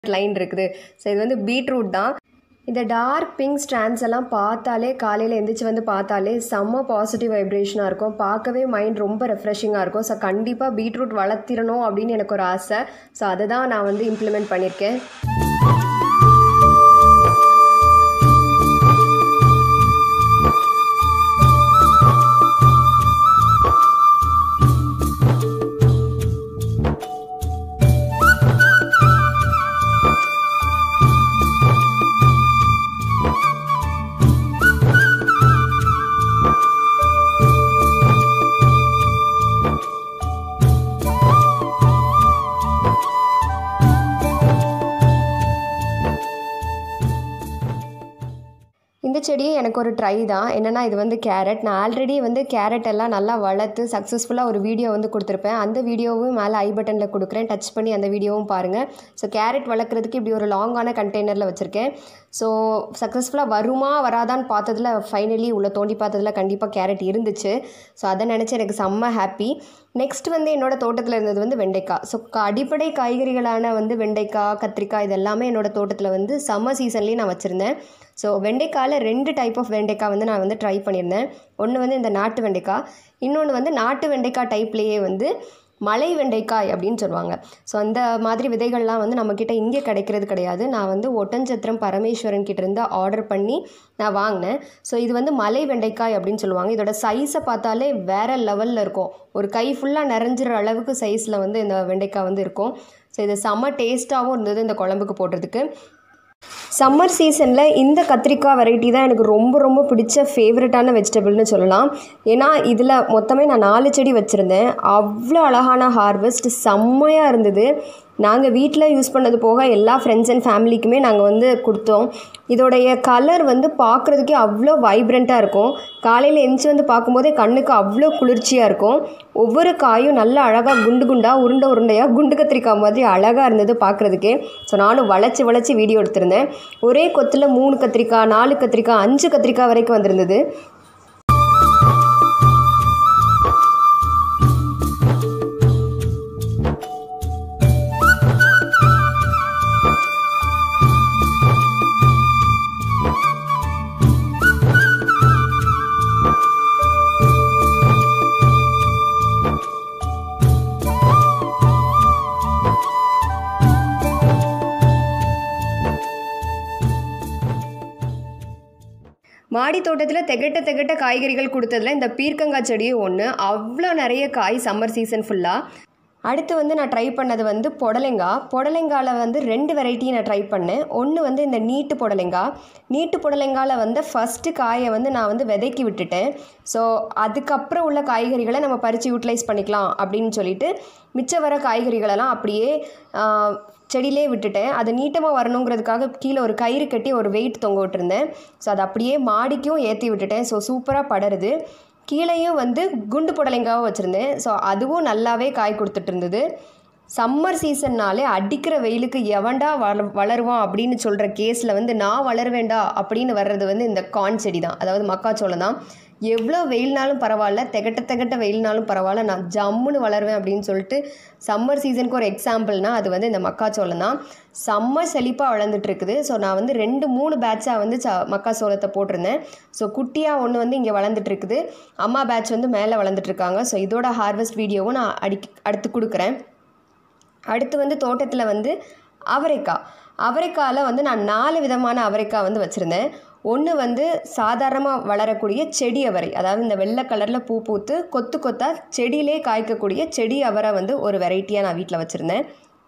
line இருக்குது so இது வந்து பீட்ரூட் தான் இந்த டார்க் பிங்க் ஸ்ட்ராண்ட்ஸ் எல்லாம் பார்த்தாலே காலையில் எந்திரிச்சு வந்து பார்த்தாலே செம்ம பாசிட்டிவ் வைப்ரேஷனாக இருக்கும் பார்க்கவே மைண்ட் ரொம்ப ரெஃப்ரெஷிங்காக இருக்கும் ஸோ கண்டிப்பாக பீட்ரூட் வளர்த்திடணும் அப்படின்னு எனக்கு ஒரு ஆசை ஸோ அதை தான் நான் வந்து இம்ப்ளிமெண்ட் பண்ணியிருக்கேன் இந்த செடியும் எனக்கு ஒரு ட்ரை தான் என்னென்னா இது வந்து கேரட் நான் ஆல்ரெடி வந்து கேரட் எல்லாம் நல்லா வளர்த்து சக்ஸஸ்ஃபுல்லாக ஒரு வீடியோ வந்து கொடுத்துருப்பேன் அந்த வீடியோவும் மேலே ஐ பட்டனில் கொடுக்குறேன் டச் பண்ணி அந்த வீடியோவும் பாருங்கள் ஸோ கேரட் வளர்க்குறதுக்கு இப்படி ஒரு லாங்கான கண்டெய்னரில் வச்சுருக்கேன் ஸோ சக்ஸஸ்ஃபுல்லாக வருமா வராதான்னு பார்த்ததுல ஃபைனலி உள்ள தோண்டி பார்த்ததுல கண்டிப்பாக கேரட் இருந்துச்சு ஸோ அதை நினச்சி எனக்கு செம்ம ஹாப்பி நெக்ஸ்ட் வந்து என்னோட தோட்டத்தில் இருந்தது வந்து வெண்டைக்காய் ஸோ அடிப்படை காய்கறிகளான வந்து வெண்டைக்காய் கத்திரிக்காய் இது எல்லாமே என்னோட தோட்டத்தில் வந்து சம்மர் சீசன்லேயே நான் வச்சுருந்தேன் ஸோ வெண்டைக்காயில் ரெண்டு டைப் ஆஃப் வெண்டைக்காய் வந்து நான் வந்து ட்ரை பண்ணியிருந்தேன் ஒன்று வந்து இந்த நாட்டு வெண்டைக்காய் இன்னொன்று வந்து நாட்டு வெண்டைக்காய் டைப்லேயே வந்து மலை வெண்டைக்காய் அப்படின்னு சொல்லுவாங்க ஸோ அந்த மாதிரி விதைகள்லாம் வந்து நம்மக்கிட்ட இங்கே கிடைக்கிறது கிடையாது நான் வந்து ஒட்டஞ்சத்திரம் பரமேஸ்வரன் கிட்ட இருந்து ஆர்டர் பண்ணி நான் வாங்கினேன் ஸோ இது வந்து மலை வெண்டைக்காய் அப்படின்னு சொல்லுவாங்க இதோட சைஸை பார்த்தாலே வேறு லெவலில் இருக்கும் ஒரு கை ஃபுல்லாக நிறைஞ்சிற அளவுக்கு சைஸில் வந்து இந்த வெண்டைக்காய் வந்து இருக்கும் ஸோ இது செம்ம டேஸ்ட்டாகவும் இருந்தது இந்த குழம்புக்கு போடுறதுக்கு சம்மர் சீசனில் இந்த கத்திரிக்காய் வெரைட்டி தான் எனக்கு ரொம்ப ரொம்ப பிடிச்ச ஃபேவரட்டான வெஜிடபிள்னு சொல்லலாம் ஏன்னா இதில் மொத்தமே நான் நாலு செடி வச்சுருந்தேன் அவ்வளோ அழகான ஹார்வெஸ்ட் செம்மையாக இருந்தது நாங்கள் வீட்டில் யூஸ் பண்ணது போக எல்லா ஃப்ரெண்ட்ஸ் அண்ட் ஃபேமிலிக்குமே நாங்கள் வந்து கொடுத்தோம் இதோடைய கலர் வந்து பார்க்குறதுக்கே அவ்வளோ வைப்ரண்ட்டாக இருக்கும் காலையில் எந்திரிச்சு வந்து பார்க்கும்போதே கண்ணுக்கு அவ்வளோ குளிர்ச்சியாக இருக்கும் ஒவ்வொரு காயும் நல்ல அழகாக குண்டு குண்டாக உருண்டை உருண்டையாக குண்டு கத்திரிக்காய் மாதிரி அழகாக இருந்தது பார்க்குறதுக்கே ஸோ நானும் வளைச்சி வளைச்சி வீடியோ எடுத்திருந்தேன் ஒரே கொத்தில் மூணு கத்திரிக்காய் நாலு கத்திரிக்காய் அஞ்சு கத்திரிக்காய் வரைக்கும் வந்திருந்தது மாடி தோட்டத்தில் திகட்ட திகட்ட காய்கறிகள் கொடுத்ததுல இந்த பீர்க்கங்காய் செடியும் ஒன்று அவ்வளோ நிறைய காய் சம்மர் சீசன் ஃபுல்லாக அடுத்து வந்து நான் ட்ரை பண்ணது வந்து புடலங்காய் புடலங்காயில் வந்து ரெண்டு வெரைட்டி நான் ட்ரை பண்ணேன் ஒன்று வந்து இந்த நீட்டு புடலங்காய் நீட்டு புடலங்காயில் வந்து ஃபஸ்ட்டு காயை வந்து நான் வந்து விதைக்கி விட்டுட்டேன் ஸோ அதுக்கப்புறம் உள்ள காய்கறிகளை நம்ம பறித்து யூட்டிலைஸ் பண்ணிக்கலாம் அப்படின்னு சொல்லிட்டு மிச்சம் வர காய்கறிகளெல்லாம் அப்படியே செடியிலே விட்டுட்டேன் அது நீட்டமாக வரணுங்கிறதுக்காக கீழே ஒரு கயிறு கட்டி ஒரு வெயிட் தொங்க விட்டுருந்தேன் ஸோ அதை அப்படியே மாடிக்கும் ஏற்றி விட்டுட்டேன் ஸோ சூப்பராக படருது கீழேயும் வந்து குண்டு புடலைங்காவும் வச்சுருந்தேன் ஸோ அதுவும் நல்லாவே காய் கொடுத்துட்டு இருந்தது சம்மர் சீசன்னாலே அடிக்கிற வெயிலுக்கு எவன்டா வள வளருவான் அப்படின்னு சொல்கிற கேஸில் வந்து நான் வளருவேண்டா அப்படின்னு வர்றது வந்து இந்த கான் செடி தான் அதாவது மக்காச்சோளம் தான் எவ்வளோ வெயில்னாலும் பரவாயில்ல திகட்ட திகட்ட வெயில்னாலும் பரவாயில்ல நான் ஜம்முன்னு வளருவேன் அப்படின்னு சொல்லிட்டு சம்மர் சீசனுக்கு ஒரு எக்ஸாம்பிள்னால் அது வந்து இந்த மக்காச்சோளம் தான் செம்ம செழிப்பாக வளர்ந்துட்டுருக்குது ஸோ நான் வந்து ரெண்டு மூணு பேட்சாக வந்து ச மக்காச்சோளத்தை போட்டிருந்தேன் ஸோ குட்டியாக ஒன்று வந்து இங்கே வளர்ந்துட்டுருக்குது அம்மா பேட்ச் வந்து மேலே வளர்ந்துட்டுருக்காங்க ஸோ இதோட ஹார்வெஸ்ட் வீடியோவும் நான் அடி அடுத்து கொடுக்குறேன் அடுத்து வந்து தோட்டத்தில் வந்து அவரைக்காய் அவரைக்காயில் வந்து நான் நாலு விதமான அவரைக்காய் வந்து வச்சுருந்தேன் ஒன்று வந்து சாதாரணமாக வளரக்கூடிய செடி அவரை அதாவது இந்த வெள்ளை கலரில் பூ பூத்து கொத்து கொத்தாக செடியிலே காய்க்கக்கூடிய செடி அவரை வந்து ஒரு வெரைட்டியாக நான் வீட்டில் வச்சுருந்தேன்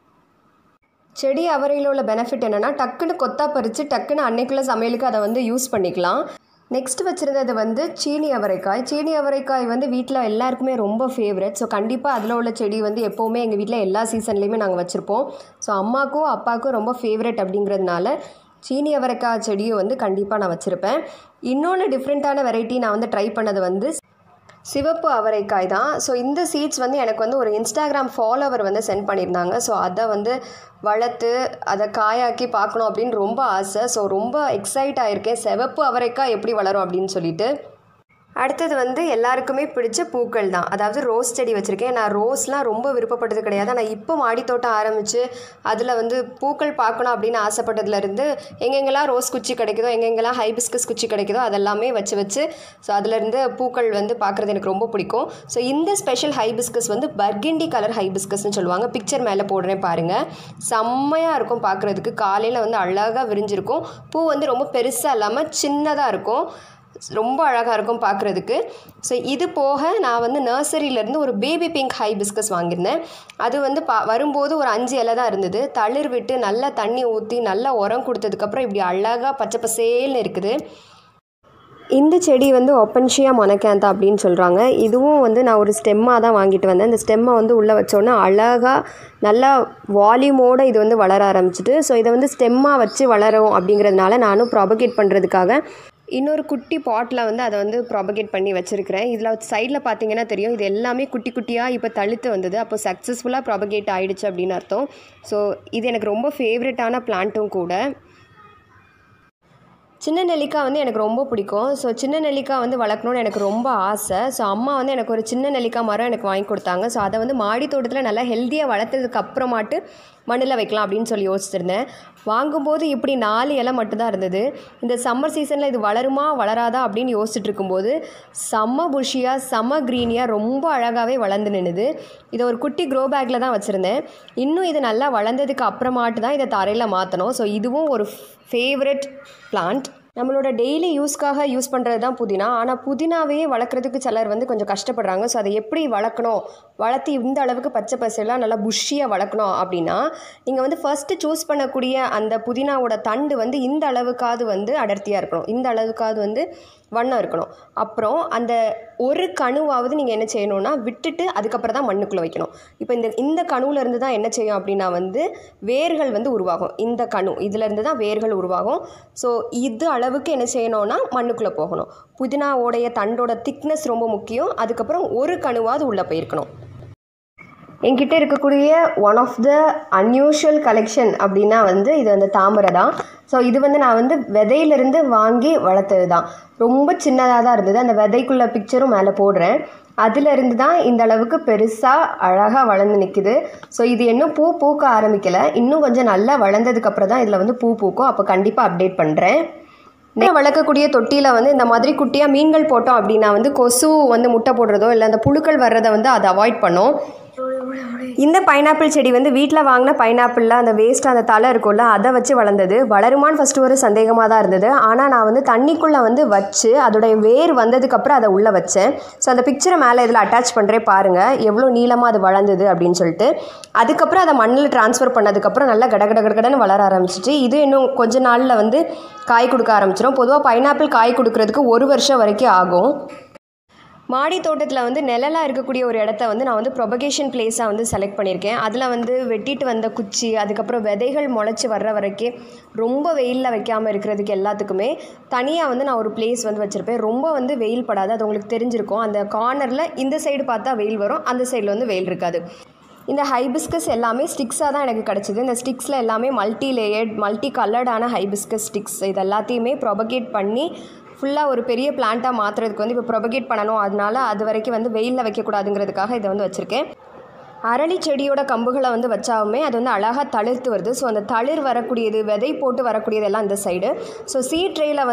செடி அவரையில் உள்ள பெனிஃபிட் என்னென்னா டக்குன்னு கொத்தா பறித்து டக்குன்னு அன்னைக்குள்ள சமையலுக்கு அதை வந்து யூஸ் பண்ணிக்கலாம் நெக்ஸ்ட் வச்சுருந்தது வந்து சீனி அவரைக்காய் சீனி அவரைக்காய் வந்து வீட்டில் எல்லாருக்குமே ரொம்ப ஃபேவரட் ஸோ கண்டிப்பாக அதில் உள்ள செடி வந்து எப்போவுமே எங்கள் வீட்டில் எல்லா சீசன்லேயுமே நாங்கள் வச்சுருப்போம் ஸோ அம்மாக்கும் அப்பாவுக்கும் ரொம்ப ஃபேவரட் அப்படிங்கிறதுனால சீனி அவரைக்காய் செடியும் வந்து கண்டிப்பாக நான் வச்சுருப்பேன் இன்னொன்று டிஃப்ரெண்ட்டான வெரைட்டி நான் வந்து ட்ரை பண்ணது வந்து சிவப்பு அவரைக்காய் தான் ஸோ இந்த சீட்ஸ் வந்து எனக்கு வந்து ஒரு இன்ஸ்டாகிராம் ஃபாலோவர் வந்து சென்ட் பண்ணியிருந்தாங்க ஸோ அதை வந்து வளர்த்து அதை காயாக்கி பார்க்கணும் அப்படின்னு ரொம்ப ஆசை ஸோ ரொம்ப எக்ஸைட் ஆகிருக்கேன் சிவப்பு அவரைக்காய் எப்படி வளரும் அப்படின்னு சொல்லிட்டு அடுத்தது வந்து எல்லாருக்குமே பிடிச்ச பூக்கள் தான் அதாவது ரோஸ் செடி வச்சுருக்கேன் நான் ரோஸ்லாம் ரொம்ப விருப்பப்பட்டது கிடையாது ஆனால் இப்போ மாடித்தோட்டம் ஆரம்பித்து அதில் வந்து பூக்கள் பார்க்கணும் அப்படின்னு ஆசைப்பட்டதுலேருந்து எங்கெங்கெல்லாம் ரோஸ் குச்சி கிடைக்குதோ எங்கெங்கெல்லாம் ஹைபிஸ்கஸ் குச்சி கிடைக்குதோ அதெல்லாமே வச்சு வச்சு ஸோ அதுலேருந்து பூக்கள் வந்து பார்க்குறது எனக்கு ரொம்ப பிடிக்கும் ஸோ இந்த ஸ்பெஷல் ஹைபிஸ்கஸ் வந்து பர்கிண்டி கலர் ஹைபிஸ்கஸ்னு சொல்லுவாங்க பிக்சர் மேலே போடுறேன் பாருங்கள் செம்மையாக இருக்கும் பார்க்குறதுக்கு காலையில் வந்து அழகாக விரிஞ்சிருக்கும் பூ வந்து ரொம்ப பெருசாக இல்லாமல் சின்னதாக இருக்கும் ரொம்ப அழகாக இருக்கும் பார்க்குறதுக்கு ஸோ இது போக நான் வந்து நர்சரியிலேருந்து ஒரு பேபி பிங்க் ஹைபிஸ்கஸ் வாங்கியிருந்தேன் அது வந்து பா வரும்போது ஒரு அஞ்சு இலை தான் இருந்தது தளிர் விட்டு நல்லா தண்ணி ஊற்றி நல்லா உரம் கொடுத்ததுக்கப்புறம் இப்படி அழகாக பச்சை பசேல்னு இருக்குது இந்த செடி வந்து ஒப்பன்ஷியா மொனக்கேந்தா அப்படின்னு சொல்கிறாங்க இதுவும் வந்து நான் ஒரு ஸ்டெம்மாக தான் வாங்கிட்டு வந்தேன் இந்த ஸ்டெம்மை வந்து உள்ளே வச்சோன்னே அழகாக நல்லா வால்யூமோடு இது வந்து வளர ஆரம்பிச்சிட்டு ஸோ இதை வந்து ஸ்டெம்மாக வச்சு வளரும் அப்படிங்கிறதுனால நானும் ப்ராபகேட் பண்ணுறதுக்காக இன்னொரு குட்டி பாட்டில் வந்து அதை வந்து ப்ராபகேட் பண்ணி வச்சுருக்கிறேன் இதில் சைடில் பார்த்தீங்கன்னா தெரியும் இது எல்லாமே குட்டி குட்டியாக இப்போ தழுத்து வந்தது அப்போ சக்ஸஸ்ஃபுல்லாக ப்ராபகேட் ஆகிடுச்சு அப்படின்னு அர்த்தம் ஸோ இது எனக்கு ரொம்ப ஃபேவரட்டான பிளான்ட்டும் கூட சின்ன நெல்லிக்காய் வந்து எனக்கு ரொம்ப பிடிக்கும் ஸோ சின்ன நெல்லிக்காய் வந்து வளர்க்கணும்னு எனக்கு ரொம்ப ஆசை ஸோ அம்மா வந்து எனக்கு ஒரு சின்ன நெல்லிக்காய் மரம் எனக்கு வாங்கி கொடுத்தாங்க ஸோ அதை வந்து மாடி தோட்டத்தில் நல்லா ஹெல்த்தியாக வளர்த்ததுக்கு அப்புறமாட்டு மண்ணில் வைக்கலாம் அப்படின்னு சொல்லி யோசிச்சிருந்தேன் வாங்கும்போது இப்படி நாலு இலை மட்டும்தான் இருந்தது இந்த சம்மர் சீசனில் இது வளருமா வளராதா அப்படின்னு யோசிச்சுட்டு இருக்கும்போது செம்ம புஷியாக செம்ம க்ரீனியாக ரொம்ப அழகாகவே வளர்ந்து நின்றுது இதை ஒரு குட்டி க்ரோ பேக்கில் தான் வச்சுருந்தேன் இன்னும் இது நல்லா வளர்ந்ததுக்கு அப்புறமாட்டு தான் இதை தரையில் மாற்றணும் ஸோ இதுவும் ஒரு ஃபேவரட் பிளான்ட் நம்மளோட டெய்லி யூஸ்க்காக யூஸ் பண்ணுறது தான் புதினா ஆனால் புதினாவே வளர்க்குறதுக்கு சிலர் வந்து கொஞ்சம் கஷ்டப்படுறாங்க ஸோ அதை எப்படி வளர்க்கணும் வளர்த்து இந்த அளவுக்கு பச்சை பசையெல்லாம் நல்லா புஷ்ஷியாக வளர்க்கணும் அப்படின்னா நீங்கள் வந்து ஃபஸ்ட்டு சூஸ் பண்ணக்கூடிய அந்த புதினாவோட தண்டு வந்து இந்த அளவுக்காவது வந்து அடர்த்தியாக இருக்கணும் இந்த அளவுக்காவது வந்து வண்ணம் இருக்கணும் அப்புறம் அந்த ஒரு கணுவாவது நீங்கள் என்ன செய்யணும்னா விட்டுட்டு அதுக்கப்புறம் தான் மண்ணுக்குள்ளே வைக்கணும் இப்போ இந்த இந்த கணுவிலேருந்து தான் என்ன செய்யும் அப்படின்னா வந்து வேர்கள் வந்து உருவாகும் இந்த கணு இதுலேருந்து தான் வேர்கள் உருவாகும் ஸோ இது அளவுக்கு என்ன செய்யணும்னா மண்ணுக்குள்ளே போகணும் புதினாவோடைய தண்டோட திக்னஸ் ரொம்ப முக்கியம் அதுக்கப்புறம் ஒரு கணுவாவது உள்ளே போயிருக்கணும் என்கிட்ட இருக்கக்கூடிய one of the unusual collection அப்படின்னா வந்து இது வந்து தாமரை தான் ஸோ இது வந்து நான் வந்து விதையிலிருந்து வாங்கி வளர்த்தது தான் ரொம்ப சின்னதாக தான் இருந்தது அந்த விதைக்குள்ள பிக்சரும் மேலே போடுறேன் அதிலிருந்து தான் இந்த அளவுக்கு பெருசாக அழகாக வளர்ந்து நிற்குது ஸோ இது இன்னும் பூ பூக்க ஆரம்பிக்கலை இன்னும் கொஞ்சம் நல்லா வளர்ந்ததுக்கப்புறம் தான் இதில் வந்து பூ பூக்கும் அப்போ கண்டிப்பாக அப்டேட் பண்ணுறேன் நெல் வளர்க்கக்கூடிய தொட்டியில் வந்து இந்த மாதிரி குட்டியாக மீன்கள் போட்டோம் அப்படின்னா வந்து கொசு வந்து முட்டை போடுறதோ இல்லை அந்த புழுக்கள் வர்றதை வந்து அதை அவாய்ட் பண்ணும் இந்த பைனாப்பிள் செடி வந்து வீட்டில் வாங்கின பைனாப்பிளில் அந்த வேஸ்ட் அந்த தலை இருக்கும்ல அதை வச்சு வளர்ந்தது வளருமான்னு ஃபஸ்ட்டு ஒரு சந்தேகமாக தான் இருந்தது ஆனால் நான் வந்து தண்ணிக்குள்ளே வந்து வச்சு அதோடைய வேர் வந்ததுக்கப்புறம் அதை உள்ளே வச்சேன் ஸோ அந்த பிக்சரை மேலே இதில் அட்டாச் பண்ணுறேன் பாருங்கள் எவ்வளோ நீளமாக அது வளர்ந்தது அப்படின்னு சொல்லிட்டு அதுக்கப்புறம் அதை மண்ணில் ட்ரான்ஸ்ஃபர் பண்ணதுக்கப்புறம் நல்லா கட கட கடகடன்னு வளர ஆரம்பிச்சிச்சு இது இன்னும் கொஞ்ச நாளில் வந்து காய் கொடுக்க ஆரம்பிச்சிடும் பொதுவாக பைனாப்பிள் காய் கொடுக்கறதுக்கு ஒரு வருஷம் வரைக்கும் ஆகும் மாடி தோட்டத்தில் வந்து நிழலாக இருக்கக்கூடிய ஒரு இடத்த வந்து நான் வந்து ப்ரொபகேஷன் பிளேஸாக வந்து செலக்ட் பண்ணியிருக்கேன் அதில் வந்து வெட்டிட்டு வந்த குச்சி அதுக்கப்புறம் விதைகள் முளைச்சி வர்ற வரைக்கும் ரொம்ப வெயிலில் வைக்காமல் இருக்கிறதுக்கு எல்லாத்துக்குமே தனியாக வந்து நான் ஒரு பிளேஸ் வந்து வச்சுருப்பேன் ரொம்ப வந்து வெயில் படாது அது உங்களுக்கு தெரிஞ்சிருக்கும் அந்த கார்னரில் இந்த சைடு பார்த்தா வெயில் வரும் அந்த சைடில் வந்து வெயில் இருக்காது இந்த ஹைபிஸ்கஸ் எல்லாமே ஸ்டிக்ஸாக தான் எனக்கு கிடச்சிது இந்த ஸ்டிக்ஸில் எல்லாமே மல்டி லேயர்ட் மல்டி கலர்டான ஹைபிஸ்கஸ் ஸ்டிக்ஸ் இது எல்லாத்தையுமே ப்ரொபகேட் பண்ணி ஃபுல்லாக ஒரு பெரிய பிளான்ட்டாக மாற்றுறதுக்கு வந்து இப்போ ப்ரொபகேட் பண்ணணும் அதனால அது வரைக்கும் வந்து வெயிலில் வைக்கக்கூடாதுங்கிறதுக்காக இதை வந்து வச்சுருக்கேன் அரளி செடியோட கம்புகளை வந்து வச்சாலுமே அது வந்து அழகாக தளிர்த்து வருது ஸோ அந்த தளிர் வரக்கூடியது விதை போட்டு வரக்கூடியது எல்லாம் இந்த சைடு ஸோ சீட் ட்ரேயில் வந்து